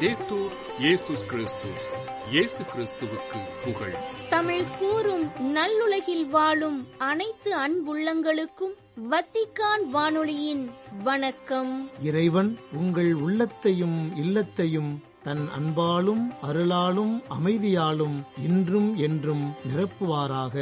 லவ்தேத்தூர் இயேசுஸ் கிறிஸ்துஸ் இயேசு கிறிஸ்துவுக்கு புகழ் தமிழ் கூறும் நல்லுலகில் வாழும் அனைத்து அன்புள்ளங்களுக்கும் வத்திக்கான் வானொலியின் வணக்கம் இறைவன் உங்கள் உள்ளத்தையும் இல்லத்தையும் தன் அன்பாலும் அருளாலும் அமைதியாலும் இன்றும் என்றும் நிரப்புவாராக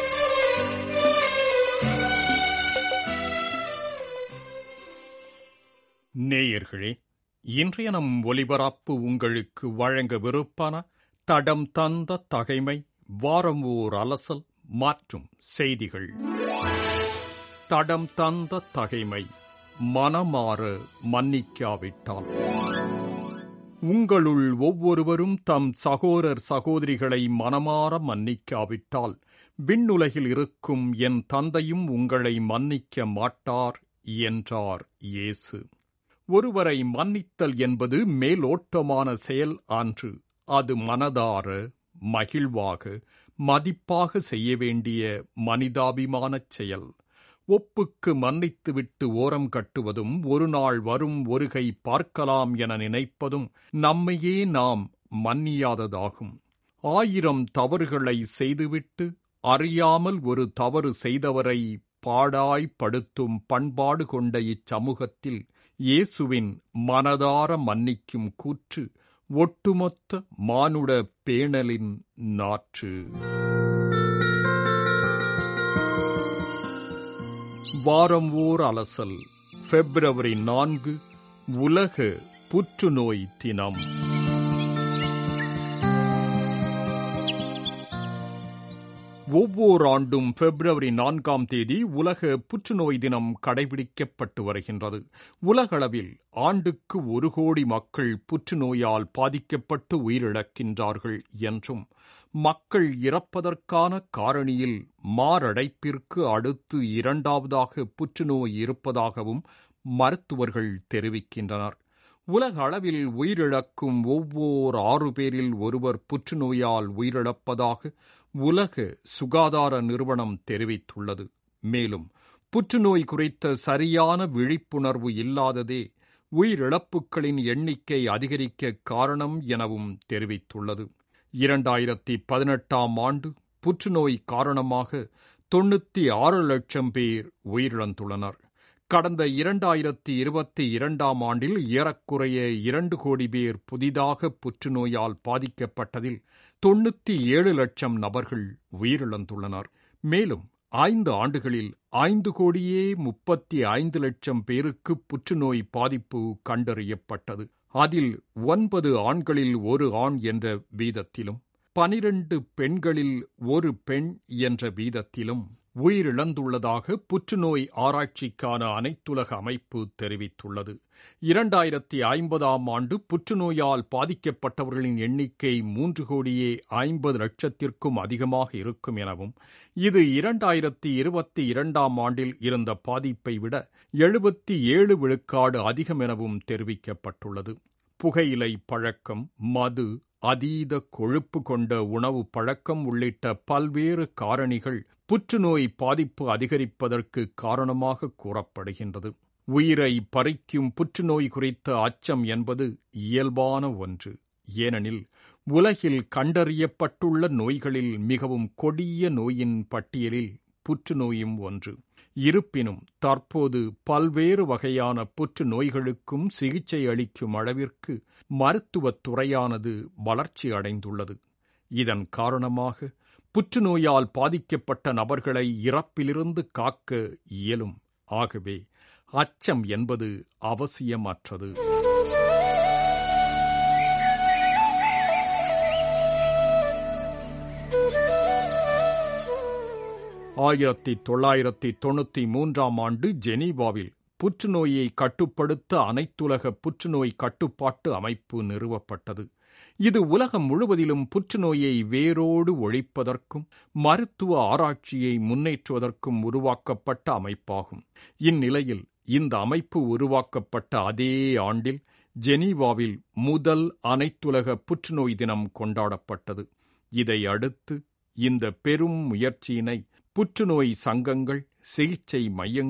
நேயர்களே இன்றைய நம் ஒலிபரப்பு உங்களுக்கு வழங்கவிருப்பன தடம் தந்த தகைமை வாரம் ஓர் அலசல் மற்றும் செய்திகள் தடம் தந்த தகைமை மனமாற மன்னிக்காவிட்டால் உங்களுள் ஒவ்வொருவரும் தம் சகோதரர் சகோதரிகளை மனமாற மன்னிக்காவிட்டால் விண்ணுலகில் இருக்கும் என் தந்தையும் உங்களை மன்னிக்க மாட்டார் என்றார் இயேசு ஒருவரை மன்னித்தல் என்பது மேலோட்டமான செயல் அன்று அது மனதார மகிழ்வாக மதிப்பாக செய்ய வேண்டிய மனிதாபிமானச் செயல் ஒப்புக்கு மன்னித்துவிட்டு ஓரம் கட்டுவதும் ஒரு நாள் வரும் ஒருகை பார்க்கலாம் என நினைப்பதும் நம்மையே நாம் மன்னியாததாகும் ஆயிரம் தவறுகளை செய்துவிட்டு அறியாமல் ஒரு தவறு செய்தவரை பாடாய்ப்படுத்தும் பண்பாடு கொண்ட இச்சமூகத்தில் இயேசுவின் மனதார மன்னிக்கும் கூற்று ஒட்டுமொத்த மானுட பேணலின் நாற்று வாரம் ஓர் அலசல் பிப்ரவரி நான்கு உலக புற்றுநோய் தினம் ஒவ்வொரு ஆண்டும் பிப்ரவரி நான்காம் தேதி உலக புற்றுநோய் தினம் கடைபிடிக்கப்பட்டு வருகின்றது உலகளவில் ஆண்டுக்கு ஒரு கோடி மக்கள் புற்றுநோயால் பாதிக்கப்பட்டு உயிரிழக்கின்றார்கள் என்றும் மக்கள் இறப்பதற்கான காரணியில் மாரடைப்பிற்கு அடுத்து இரண்டாவதாக புற்றுநோய் இருப்பதாகவும் மருத்துவர்கள் தெரிவிக்கின்றனர் உலக அளவில் உயிரிழக்கும் ஒவ்வொரு ஆறு பேரில் ஒருவர் புற்றுநோயால் உயிரிழப்பதாக உலக சுகாதார நிறுவனம் தெரிவித்துள்ளது மேலும் புற்றுநோய் குறித்த சரியான விழிப்புணர்வு இல்லாததே உயிரிழப்புகளின் எண்ணிக்கை அதிகரிக்க காரணம் எனவும் தெரிவித்துள்ளது இரண்டாயிரத்தி பதினெட்டாம் ஆண்டு புற்றுநோய் காரணமாக தொண்ணூத்தி ஆறு லட்சம் பேர் உயிரிழந்துள்ளனர் கடந்த இரண்டாயிரத்தி இருபத்தி இரண்டாம் ஆண்டில் ஏறக்குறைய இரண்டு கோடி பேர் புதிதாக புற்றுநோயால் பாதிக்கப்பட்டதில் தொண்ணூத்தி ஏழு லட்சம் நபர்கள் உயிரிழந்துள்ளனர் மேலும் ஐந்து ஆண்டுகளில் ஐந்து கோடியே முப்பத்தி ஐந்து லட்சம் பேருக்கு புற்றுநோய் பாதிப்பு கண்டறியப்பட்டது அதில் ஒன்பது ஆண்களில் ஒரு ஆண் என்ற வீதத்திலும் பனிரண்டு பெண்களில் ஒரு பெண் என்ற வீதத்திலும் உயிரிழந்துள்ளதாக புற்றுநோய் ஆராய்ச்சிக்கான அனைத்துலக அமைப்பு தெரிவித்துள்ளது இரண்டாயிரத்தி ஐம்பதாம் ஆண்டு புற்றுநோயால் பாதிக்கப்பட்டவர்களின் எண்ணிக்கை மூன்று கோடியே ஐம்பது லட்சத்திற்கும் அதிகமாக இருக்கும் எனவும் இது இரண்டாயிரத்தி இருபத்தி இரண்டாம் ஆண்டில் இருந்த பாதிப்பை விட எழுபத்தி ஏழு விழுக்காடு அதிகம் எனவும் தெரிவிக்கப்பட்டுள்ளது புகையிலை பழக்கம் மது அதீத கொழுப்பு கொண்ட உணவு பழக்கம் உள்ளிட்ட பல்வேறு காரணிகள் புற்றுநோய் பாதிப்பு அதிகரிப்பதற்கு காரணமாக கூறப்படுகின்றது உயிரை பறிக்கும் புற்றுநோய் குறித்த அச்சம் என்பது இயல்பான ஒன்று ஏனெனில் உலகில் கண்டறியப்பட்டுள்ள நோய்களில் மிகவும் கொடிய நோயின் பட்டியலில் புற்றுநோயும் ஒன்று இருப்பினும் தற்போது பல்வேறு வகையான புற்றுநோய்களுக்கும் சிகிச்சை அளிக்கும் அளவிற்கு மருத்துவத் துறையானது வளர்ச்சி அடைந்துள்ளது இதன் காரணமாக புற்றுநோயால் பாதிக்கப்பட்ட நபர்களை இறப்பிலிருந்து காக்க இயலும் ஆகவே அச்சம் என்பது அவசியமற்றது ஆயிரத்தி தொள்ளாயிரத்தி தொண்ணூத்தி மூன்றாம் ஆண்டு ஜெனீவாவில் புற்றுநோயை கட்டுப்படுத்த அனைத்துலக புற்றுநோய் கட்டுப்பாட்டு அமைப்பு நிறுவப்பட்டது இது உலகம் முழுவதிலும் புற்றுநோயை வேரோடு ஒழிப்பதற்கும் மருத்துவ ஆராய்ச்சியை முன்னேற்றுவதற்கும் உருவாக்கப்பட்ட அமைப்பாகும் இந்நிலையில் இந்த அமைப்பு உருவாக்கப்பட்ட அதே ஆண்டில் ஜெனீவாவில் முதல் அனைத்துலக புற்றுநோய் தினம் கொண்டாடப்பட்டது இதை அடுத்து இந்த பெரும் முயற்சியினை புற்றுநோய் சங்கங்கள் சிகிச்சை மையங்கள்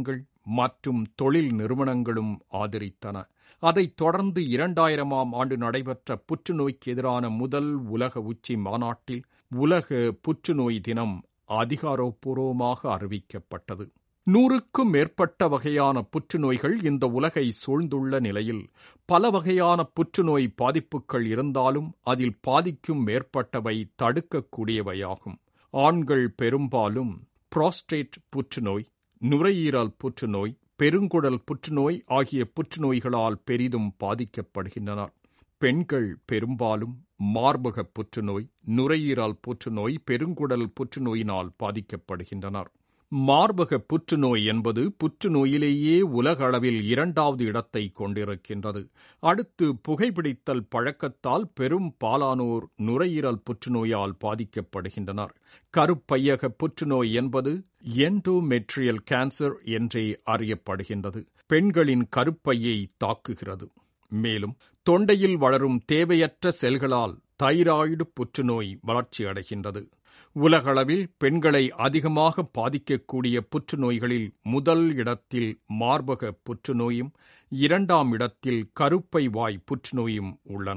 மற்றும் தொழில் நிறுவனங்களும் ஆதரித்தன அதைத் தொடர்ந்து இரண்டாயிரமாம் ஆண்டு நடைபெற்ற புற்றுநோய்க்கு எதிரான முதல் உலக உச்சி மாநாட்டில் உலக புற்றுநோய் தினம் அதிகாரப்பூர்வமாக அறிவிக்கப்பட்டது நூறுக்கும் மேற்பட்ட வகையான புற்றுநோய்கள் இந்த உலகை சூழ்ந்துள்ள நிலையில் பல வகையான புற்றுநோய் பாதிப்புகள் இருந்தாலும் அதில் பாதிக்கும் மேற்பட்டவை தடுக்கக்கூடியவையாகும் ஆண்கள் பெரும்பாலும் புரோஸ்டேட் புற்றுநோய் நுரையீரல் புற்றுநோய் பெருங்குடல் புற்றுநோய் ஆகிய புற்றுநோய்களால் பெரிதும் பாதிக்கப்படுகின்றனர் பெண்கள் பெரும்பாலும் மார்பக புற்றுநோய் நுரையீரல் புற்றுநோய் பெருங்குடல் புற்றுநோயினால் பாதிக்கப்படுகின்றனர் மார்பக புற்றுநோய் என்பது புற்றுநோயிலேயே உலக அளவில் இரண்டாவது இடத்தை கொண்டிருக்கின்றது அடுத்து புகைப்பிடித்தல் பழக்கத்தால் பெரும் பாலானோர் நுரையீரல் புற்றுநோயால் பாதிக்கப்படுகின்றனர் கருப்பையக புற்றுநோய் என்பது என்டோமெட்ரியல் கேன்சர் என்றே அறியப்படுகின்றது பெண்களின் கருப்பையை தாக்குகிறது மேலும் தொண்டையில் வளரும் தேவையற்ற செல்களால் தைராய்டு புற்றுநோய் வளர்ச்சியடைகின்றது உலகளவில் பெண்களை அதிகமாக பாதிக்கக்கூடிய புற்றுநோய்களில் முதல் இடத்தில் மார்பக புற்றுநோயும் இரண்டாம் இடத்தில் கருப்பை வாய் புற்றுநோயும் உள்ளன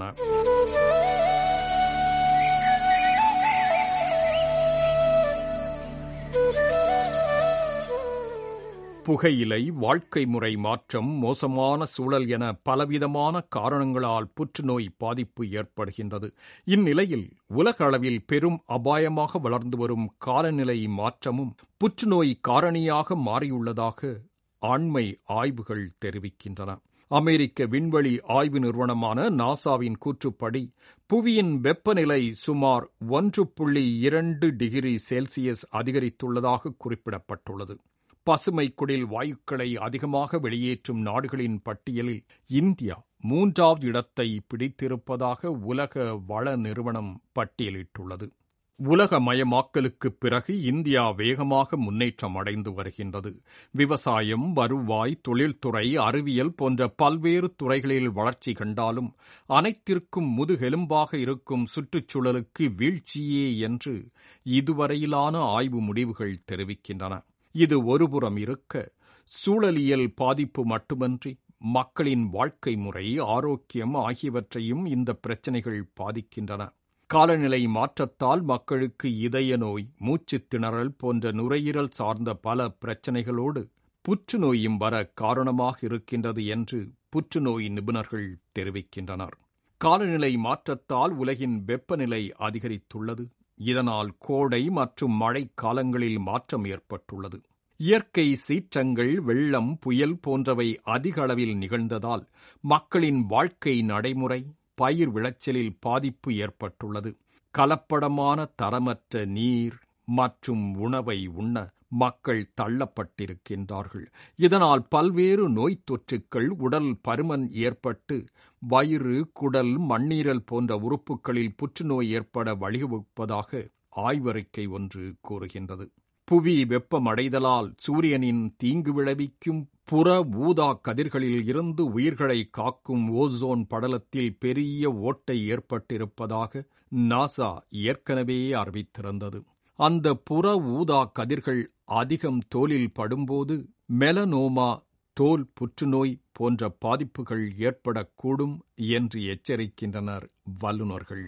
புகையிலை வாழ்க்கை முறை மாற்றம் மோசமான சூழல் என பலவிதமான காரணங்களால் புற்றுநோய் பாதிப்பு ஏற்படுகின்றது இந்நிலையில் உலக அளவில் பெரும் அபாயமாக வளர்ந்து வரும் காலநிலை மாற்றமும் புற்றுநோய் காரணியாக மாறியுள்ளதாக ஆண்மை ஆய்வுகள் தெரிவிக்கின்றன அமெரிக்க விண்வெளி ஆய்வு நிறுவனமான நாசாவின் கூற்றுப்படி புவியின் வெப்பநிலை சுமார் ஒன்று புள்ளி இரண்டு டிகிரி செல்சியஸ் அதிகரித்துள்ளதாக குறிப்பிடப்பட்டுள்ளது பசுமை குடில் வாயுக்களை அதிகமாக வெளியேற்றும் நாடுகளின் பட்டியலில் இந்தியா மூன்றாவது இடத்தை பிடித்திருப்பதாக உலக வள நிறுவனம் பட்டியலிட்டுள்ளது உலகமயமாக்கலுக்குப் பிறகு இந்தியா வேகமாக முன்னேற்றம் அடைந்து வருகின்றது விவசாயம் வருவாய் தொழில்துறை அறிவியல் போன்ற பல்வேறு துறைகளில் வளர்ச்சி கண்டாலும் அனைத்திற்கும் முதுகெலும்பாக இருக்கும் சுற்றுச்சூழலுக்கு வீழ்ச்சியே என்று இதுவரையிலான ஆய்வு முடிவுகள் தெரிவிக்கின்றன இது ஒருபுறம் இருக்க சூழலியல் பாதிப்பு மட்டுமன்றி மக்களின் வாழ்க்கை முறை ஆரோக்கியம் ஆகியவற்றையும் இந்த பிரச்சினைகள் பாதிக்கின்றன காலநிலை மாற்றத்தால் மக்களுக்கு இதய நோய் மூச்சுத் திணறல் போன்ற நுரையீரல் சார்ந்த பல பிரச்சினைகளோடு புற்றுநோயும் வர காரணமாக இருக்கின்றது என்று புற்றுநோய் நிபுணர்கள் தெரிவிக்கின்றனர் காலநிலை மாற்றத்தால் உலகின் வெப்பநிலை அதிகரித்துள்ளது இதனால் கோடை மற்றும் மழை காலங்களில் மாற்றம் ஏற்பட்டுள்ளது இயற்கை சீற்றங்கள் வெள்ளம் புயல் போன்றவை அதிக அளவில் நிகழ்ந்ததால் மக்களின் வாழ்க்கை நடைமுறை பயிர் விளைச்சலில் பாதிப்பு ஏற்பட்டுள்ளது கலப்படமான தரமற்ற நீர் மற்றும் உணவை உண்ண மக்கள் தள்ளப்பட்டிருக்கின்றார்கள் இதனால் பல்வேறு நோய்த் தொற்றுக்கள் உடல் பருமன் ஏற்பட்டு வயிறு குடல் மண்ணீரல் போன்ற உறுப்புகளில் புற்றுநோய் ஏற்பட வழிவகுப்பதாக ஆய்வறிக்கை ஒன்று கூறுகின்றது புவி வெப்பமடைதலால் சூரியனின் தீங்கு விளைவிக்கும் புற ஊதா கதிர்களில் இருந்து உயிர்களை காக்கும் ஓசோன் படலத்தில் பெரிய ஓட்டை ஏற்பட்டிருப்பதாக நாசா ஏற்கனவே அறிவித்திருந்தது அந்த புற ஊதா கதிர்கள் அதிகம் தோலில் படும்போது மெலனோமா தோல் புற்றுநோய் போன்ற பாதிப்புகள் ஏற்படக்கூடும் என்று எச்சரிக்கின்றனர் வல்லுநர்கள்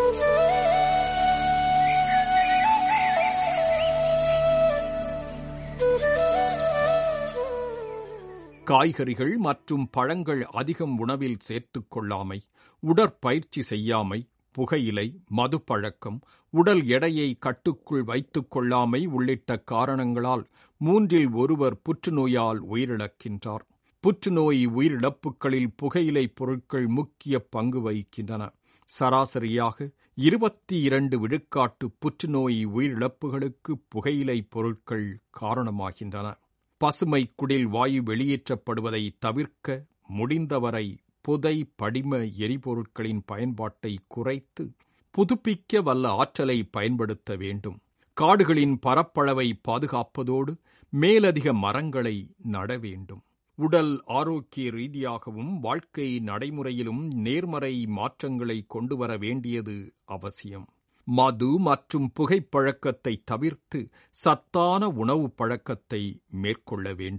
காய்கறிகள் மற்றும் பழங்கள் அதிகம் உணவில் சேர்த்துக் கொள்ளாமை உடற்பயிற்சி செய்யாமை புகையிலை மதுப்பழக்கம் உடல் எடையை கட்டுக்குள் வைத்துக் கொள்ளாமை உள்ளிட்ட காரணங்களால் மூன்றில் ஒருவர் புற்றுநோயால் உயிரிழக்கின்றார் புற்றுநோய் உயிரிழப்புகளில் புகையிலை பொருட்கள் முக்கிய பங்கு வகிக்கின்றன சராசரியாக இருபத்தி இரண்டு விழுக்காட்டு புற்றுநோய் உயிரிழப்புகளுக்கு புகையிலை பொருட்கள் காரணமாகின்றன பசுமை குடில் வாயு வெளியேற்றப்படுவதை தவிர்க்க முடிந்தவரை புதை படிம எரிபொருட்களின் பயன்பாட்டை குறைத்து புதுப்பிக்க வல்ல ஆற்றலை பயன்படுத்த வேண்டும் காடுகளின் பரப்பளவை பாதுகாப்பதோடு மேலதிக மரங்களை நட வேண்டும் உடல் ஆரோக்கிய ரீதியாகவும் வாழ்க்கை நடைமுறையிலும் நேர்மறை மாற்றங்களை கொண்டுவர வேண்டியது அவசியம் மது மற்றும் புகைப்பழக்கத்தை தவிர்த்து சத்தான உணவு பழக்கத்தை மேற்கொள்ள வேண்டும்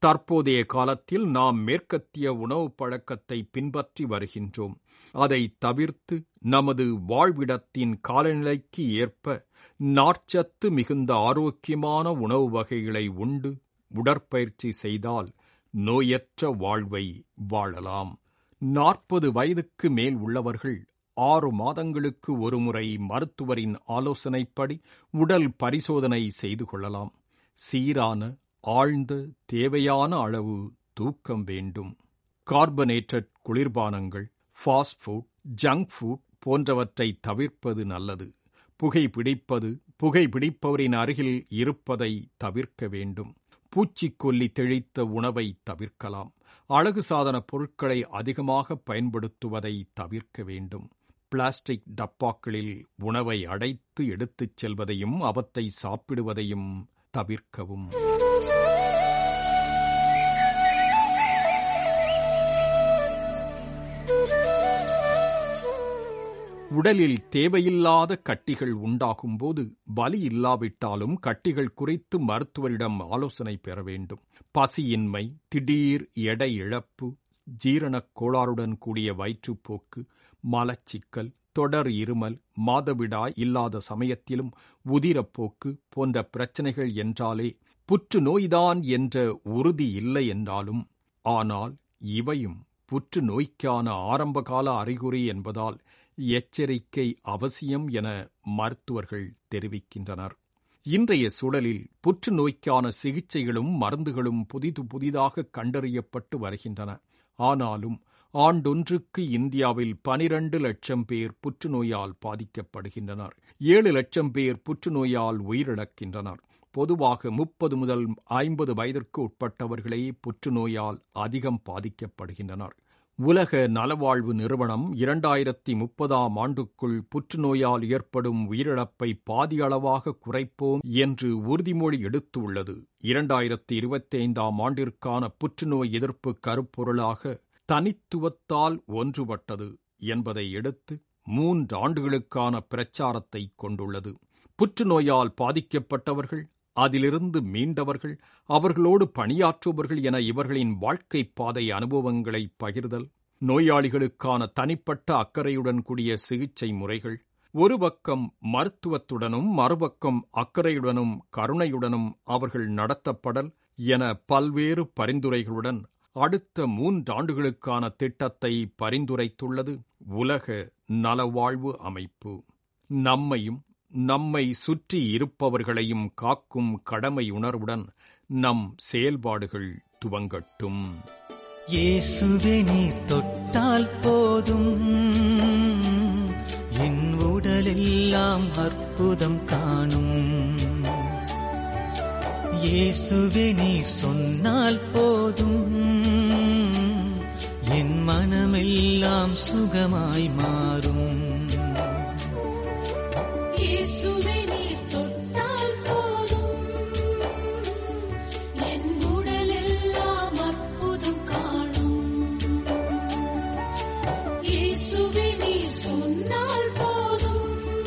தற்போதைய காலத்தில் நாம் மேற்கத்திய உணவு பழக்கத்தை பின்பற்றி வருகின்றோம் அதை தவிர்த்து நமது வாழ்விடத்தின் காலநிலைக்கு ஏற்ப நார்ச்சத்து மிகுந்த ஆரோக்கியமான உணவு வகைகளை உண்டு உடற்பயிற்சி செய்தால் நோயற்ற வாழ்வை வாழலாம் நாற்பது வயதுக்கு மேல் உள்ளவர்கள் ஆறு மாதங்களுக்கு ஒருமுறை மருத்துவரின் ஆலோசனைப்படி உடல் பரிசோதனை செய்து கொள்ளலாம் சீரான ஆழ்ந்த தேவையான அளவு தூக்கம் வேண்டும் கார்பனேட்டட் குளிர்பானங்கள் ஃபாஸ்ட் ஃபுட் ஜங்க் ஃபுட் போன்றவற்றை தவிர்ப்பது நல்லது புகைப்பிடிப்பது புகைப்பிடிப்பவரின் அருகில் இருப்பதை தவிர்க்க வேண்டும் பூச்சிக்கொல்லி தெளித்த உணவை தவிர்க்கலாம் அழகு சாதன பொருட்களை அதிகமாக பயன்படுத்துவதை தவிர்க்க வேண்டும் பிளாஸ்டிக் டப்பாக்களில் உணவை அடைத்து எடுத்துச் செல்வதையும் அவற்றை சாப்பிடுவதையும் தவிர்க்கவும் உடலில் தேவையில்லாத கட்டிகள் உண்டாகும்போது வலி இல்லாவிட்டாலும் கட்டிகள் குறித்து மருத்துவரிடம் ஆலோசனை பெற வேண்டும் பசியின்மை திடீர் எடை இழப்பு ஜீரணக் கோளாறுடன் கூடிய வயிற்றுப்போக்கு மலச்சிக்கல் தொடர் இருமல் மாதவிடாய் இல்லாத சமயத்திலும் உதிரப்போக்கு போன்ற பிரச்சனைகள் என்றாலே புற்றுநோய்தான் என்ற உறுதி இல்லை என்றாலும் ஆனால் இவையும் புற்றுநோய்க்கான ஆரம்பகால அறிகுறி என்பதால் எச்சரிக்கை அவசியம் என மருத்துவர்கள் தெரிவிக்கின்றனர் இன்றைய சூழலில் புற்றுநோய்க்கான சிகிச்சைகளும் மருந்துகளும் புதிது புதிதாக கண்டறியப்பட்டு வருகின்றன ஆனாலும் ஆண்டொன்றுக்கு இந்தியாவில் பனிரண்டு லட்சம் பேர் புற்றுநோயால் பாதிக்கப்படுகின்றனர் ஏழு லட்சம் பேர் புற்றுநோயால் உயிரிழக்கின்றனர் பொதுவாக முப்பது முதல் ஐம்பது வயதிற்கு உட்பட்டவர்களே புற்றுநோயால் அதிகம் பாதிக்கப்படுகின்றனர் உலக நலவாழ்வு நிறுவனம் இரண்டாயிரத்தி முப்பதாம் ஆண்டுக்குள் புற்றுநோயால் ஏற்படும் உயிரிழப்பை பாதியளவாக குறைப்போம் என்று உறுதிமொழி எடுத்துள்ளது இரண்டாயிரத்தி இருபத்தி ஐந்தாம் ஆண்டிற்கான புற்றுநோய் எதிர்ப்பு கருப்பொருளாக தனித்துவத்தால் ஒன்றுபட்டது என்பதை எடுத்து மூன்றாண்டுகளுக்கான பிரச்சாரத்தை கொண்டுள்ளது புற்றுநோயால் பாதிக்கப்பட்டவர்கள் அதிலிருந்து மீண்டவர்கள் அவர்களோடு பணியாற்றுபவர்கள் என இவர்களின் வாழ்க்கை பாதை அனுபவங்களை பகிர்தல் நோயாளிகளுக்கான தனிப்பட்ட அக்கறையுடன் கூடிய சிகிச்சை முறைகள் ஒரு பக்கம் மருத்துவத்துடனும் மறுபக்கம் அக்கறையுடனும் கருணையுடனும் அவர்கள் நடத்தப்படல் என பல்வேறு பரிந்துரைகளுடன் அடுத்த மூன்றாண்டுகளுக்கான திட்டத்தை பரிந்துரைத்துள்ளது உலக நலவாழ்வு அமைப்பு நம்மையும் நம்மை சுற்றி இருப்பவர்களையும் காக்கும் கடமை உணர்வுடன் நம் செயல்பாடுகள் துவங்கட்டும் இயேசுவே நீ தொட்டால் போதும் என் உடலெல்லாம் அற்புதம் காணும் இயேசுவே நீர் சொன்னால் போதும் என் மனமெல்லாம் சுகமாய் மாறும் இயேசுவே நீர் தொட்டால் போதும் என் உடலெல்லாம் அற்புதம் காணும் இயேசுவே நீர் சொன்னால் போதும்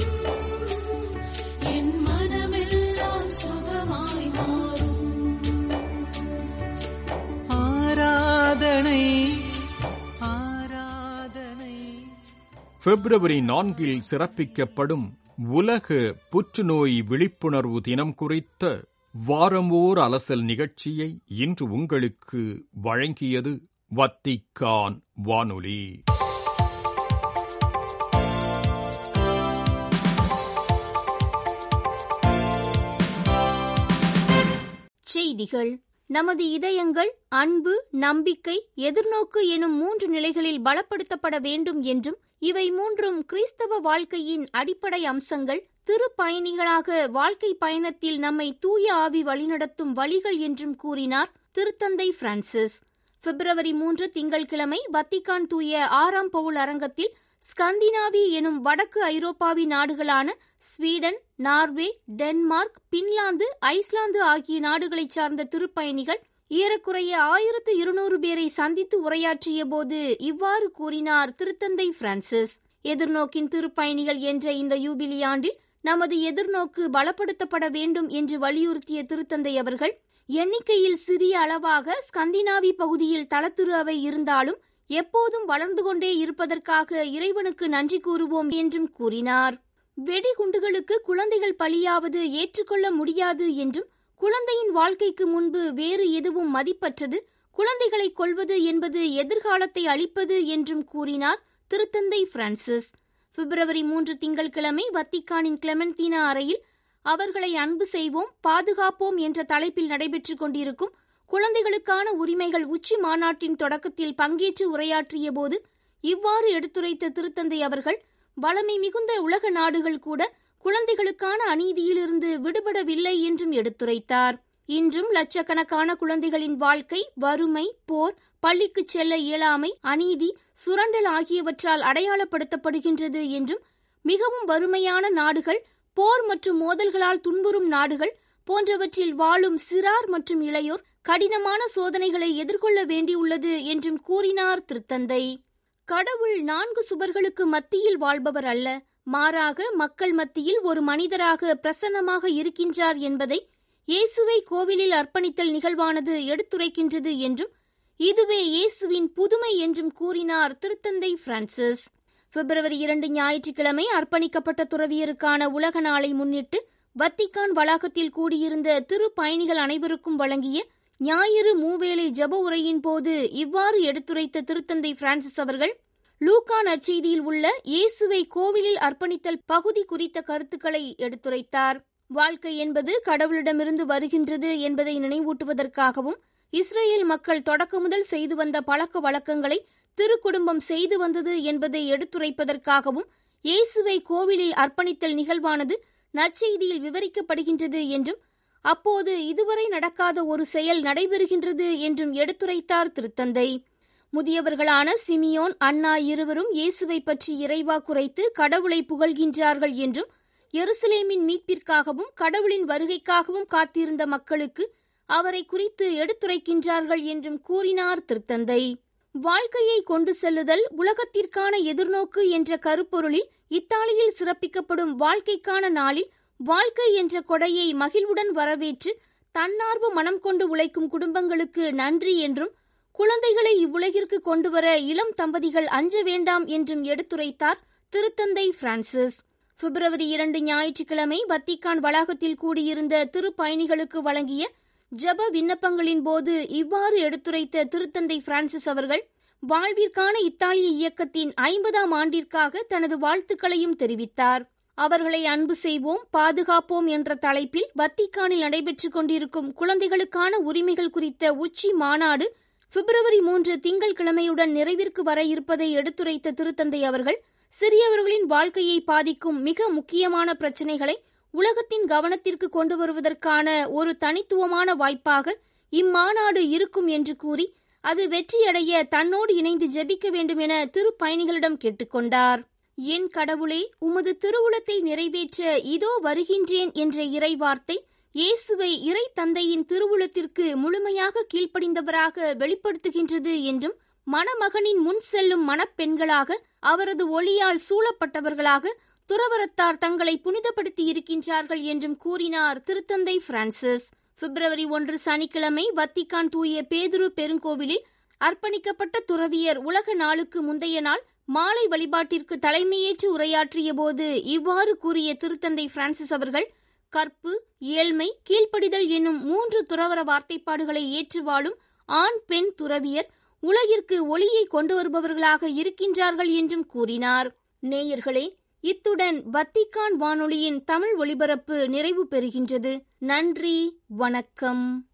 என் மனமெல்லாம் சுகமாய் மாறும் ஆராதனை ஆராதனை பிப்ரவரி நான்கில் சிறப்பிக்கப்படும் உலக புற்றுநோய் விழிப்புணர்வு தினம் குறித்த வாரமோர் அலசல் நிகழ்ச்சியை இன்று உங்களுக்கு வழங்கியது வத்திக்கான் வானொலி செய்திகள் நமது இதயங்கள் அன்பு நம்பிக்கை எதிர்நோக்கு எனும் மூன்று நிலைகளில் பலப்படுத்தப்பட வேண்டும் என்றும் இவை மூன்றும் கிறிஸ்தவ வாழ்க்கையின் அடிப்படை அம்சங்கள் திருப்பயணிகளாக வாழ்க்கை பயணத்தில் நம்மை தூய ஆவி வழிநடத்தும் வழிகள் என்றும் கூறினார் திருத்தந்தை பிரான்சிஸ் பிப்ரவரி மூன்று திங்கட்கிழமை வத்திக்கான் தூய ஆறாம் பவுல் அரங்கத்தில் ஸ்கந்தினாவி எனும் வடக்கு ஐரோப்பாவின் நாடுகளான Sweden Norway Denmark Finland Iceland ஆகிய நாடுகளைச் சார்ந்த திருப்பயணிகள் ஏறக்குறைய ஆயிரத்து இருநூறு பேரை சந்தித்து உரையாற்றிய போது இவ்வாறு கூறினார் திருத்தந்தை பிரான்சிஸ் எதிர்நோக்கின் திருப்பயணிகள் என்ற இந்த யூபிலி ஆண்டில் நமது எதிர்நோக்கு பலப்படுத்தப்பட வேண்டும் என்று வலியுறுத்திய திருத்தந்தை அவர்கள் எண்ணிக்கையில் சிறிய அளவாக ஸ்கந்தினாவி பகுதியில் தலத்திரு அவை இருந்தாலும் எப்போதும் வளர்ந்து கொண்டே இருப்பதற்காக இறைவனுக்கு நன்றி கூறுவோம் என்றும் கூறினார் வெடிகுண்டுகளுக்கு குழந்தைகள் பலியாவது ஏற்றுக்கொள்ள முடியாது என்றும் குழந்தையின் வாழ்க்கைக்கு முன்பு வேறு எதுவும் மதிப்பற்றது குழந்தைகளை கொள்வது என்பது எதிர்காலத்தை அளிப்பது என்றும் கூறினார் திருத்தந்தை பிரான்சிஸ் பிப்ரவரி மூன்று திங்கட்கிழமை வத்திக்கானின் கிளெமென்தீனா அறையில் அவர்களை அன்பு செய்வோம் பாதுகாப்போம் என்ற தலைப்பில் நடைபெற்றுக் கொண்டிருக்கும் குழந்தைகளுக்கான உரிமைகள் உச்சி மாநாட்டின் தொடக்கத்தில் பங்கேற்று உரையாற்றிய போது இவ்வாறு எடுத்துரைத்த திருத்தந்தை அவர்கள் வளமை மிகுந்த உலக நாடுகள் கூட குழந்தைகளுக்கான அநீதியிலிருந்து விடுபடவில்லை என்றும் எடுத்துரைத்தார் இன்றும் லட்சக்கணக்கான குழந்தைகளின் வாழ்க்கை வறுமை போர் பள்ளிக்கு செல்ல இயலாமை அநீதி சுரண்டல் ஆகியவற்றால் அடையாளப்படுத்தப்படுகின்றது என்றும் மிகவும் வறுமையான நாடுகள் போர் மற்றும் மோதல்களால் துன்புறும் நாடுகள் போன்றவற்றில் வாழும் சிறார் மற்றும் இளையோர் கடினமான சோதனைகளை எதிர்கொள்ள வேண்டியுள்ளது என்றும் கூறினார் திருத்தந்தை கடவுள் நான்கு சுவர்களுக்கு மத்தியில் வாழ்பவர் அல்ல மாறாக மக்கள் மத்தியில் ஒரு மனிதராக பிரசன்னமாக இருக்கின்றார் என்பதை இயேசுவை கோவிலில் அர்ப்பணித்தல் நிகழ்வானது எடுத்துரைக்கின்றது என்றும் இதுவே இயேசுவின் புதுமை என்றும் கூறினார் திருத்தந்தை பிரான்சிஸ் பிப்ரவரி இரண்டு ஞாயிற்றுக்கிழமை அர்ப்பணிக்கப்பட்ட துறவியருக்கான உலக நாளை முன்னிட்டு வத்திக்கான் வளாகத்தில் கூடியிருந்த திரு பயணிகள் அனைவருக்கும் வழங்கிய ஞாயிறு மூவேளை ஜப உரையின் போது இவ்வாறு எடுத்துரைத்த திருத்தந்தை பிரான்சிஸ் அவர்கள் லூக்கா நற்செய்தியில் உள்ள இயேசுவை கோவிலில் அர்ப்பணித்தல் பகுதி குறித்த கருத்துக்களை எடுத்துரைத்தார் வாழ்க்கை என்பது கடவுளிடமிருந்து வருகின்றது என்பதை நினைவூட்டுவதற்காகவும் இஸ்ரேல் மக்கள் தொடக்க முதல் செய்து வந்த பழக்க வழக்கங்களை திருக்குடும்பம் செய்து வந்தது என்பதை எடுத்துரைப்பதற்காகவும் இயேசுவை கோவிலில் அர்ப்பணித்தல் நிகழ்வானது நற்செய்தியில் விவரிக்கப்படுகின்றது என்றும் அப்போது இதுவரை நடக்காத ஒரு செயல் நடைபெறுகின்றது என்றும் எடுத்துரைத்தார் திருத்தந்தை முதியவர்களான சிமியோன் அண்ணா இருவரும் இயேசுவை பற்றி இறைவா குறைத்து கடவுளை புகழ்கின்றார்கள் என்றும் எருசலேமின் மீட்பிற்காகவும் கடவுளின் வருகைக்காகவும் காத்திருந்த மக்களுக்கு அவரை குறித்து எடுத்துரைக்கின்றார்கள் என்றும் கூறினார் திருத்தந்தை வாழ்க்கையை கொண்டு செல்லுதல் உலகத்திற்கான எதிர்நோக்கு என்ற கருப்பொருளில் இத்தாலியில் சிறப்பிக்கப்படும் வாழ்க்கைக்கான நாளில் வாழ்க்கை என்ற கொடையை மகிழ்வுடன் வரவேற்று தன்னார்வ மனம் கொண்டு உழைக்கும் குடும்பங்களுக்கு நன்றி என்றும் குழந்தைகளை இவ்வுலகிற்கு கொண்டுவர இளம் தம்பதிகள் அஞ்ச வேண்டாம் என்றும் எடுத்துரைத்தார் திருத்தந்தை பிரான்சிஸ் பிப்ரவரி இரண்டு ஞாயிற்றுக்கிழமை வத்திக்கான் வளாகத்தில் கூடியிருந்த திருப்பயணிகளுக்கு வழங்கிய ஜப விண்ணப்பங்களின் போது இவ்வாறு எடுத்துரைத்த திருத்தந்தை பிரான்சிஸ் அவர்கள் வாழ்விற்கான இத்தாலிய இயக்கத்தின் ஐம்பதாம் ஆண்டிற்காக தனது வாழ்த்துக்களையும் தெரிவித்தார் அவர்களை அன்பு செய்வோம் பாதுகாப்போம் என்ற தலைப்பில் வத்திக்கானில் நடைபெற்றுக் கொண்டிருக்கும் குழந்தைகளுக்கான உரிமைகள் குறித்த உச்சி மாநாடு பிப்ரவரி மூன்று திங்கட்கிழமையுடன் நிறைவிற்கு வர இருப்பதை எடுத்துரைத்த திருத்தந்தை அவர்கள் சிறியவர்களின் வாழ்க்கையை பாதிக்கும் மிக முக்கியமான பிரச்சினைகளை உலகத்தின் கவனத்திற்கு கொண்டு வருவதற்கான ஒரு தனித்துவமான வாய்ப்பாக இம்மாநாடு இருக்கும் என்று கூறி அது வெற்றியடைய தன்னோடு இணைந்து ஜெபிக்க வேண்டும் என திருப்பயணிகளிடம் கேட்டுக்கொண்டார் என் கடவுளே உமது திருவுளத்தை நிறைவேற்ற இதோ வருகின்றேன் என்ற இறைவார்த்தை இயேசுவை இறை தந்தையின் திருவுளத்திற்கு முழுமையாக கீழ்ப்படிந்தவராக வெளிப்படுத்துகின்றது என்றும் மணமகனின் முன் செல்லும் மணப்பெண்களாக அவரது ஒளியால் சூழப்பட்டவர்களாக துறவரத்தார் தங்களை புனிதப்படுத்தி இருக்கின்றார்கள் என்றும் கூறினார் திருத்தந்தை பிரான்சிஸ் பிப்ரவரி ஒன்று சனிக்கிழமை வத்திக்கான் தூய பேதுரு பெருங்கோவிலில் அர்ப்பணிக்கப்பட்ட துறவியர் உலக நாளுக்கு முந்தைய நாள் மாலை வழிபாட்டிற்கு தலைமையேற்று உரையாற்றிய போது இவ்வாறு கூறிய திருத்தந்தை பிரான்சிஸ் அவர்கள் கற்பு ஏழ்மை கீழ்ப்படிதல் என்னும் மூன்று துறவர வார்த்தைப்பாடுகளை ஏற்று வாழும் ஆண் பெண் துறவியர் உலகிற்கு ஒளியை கொண்டு வருபவர்களாக இருக்கின்றார்கள் என்றும் கூறினார் நேயர்களே இத்துடன் வத்திக்கான் வானொலியின் தமிழ் ஒலிபரப்பு நிறைவு பெறுகின்றது நன்றி வணக்கம்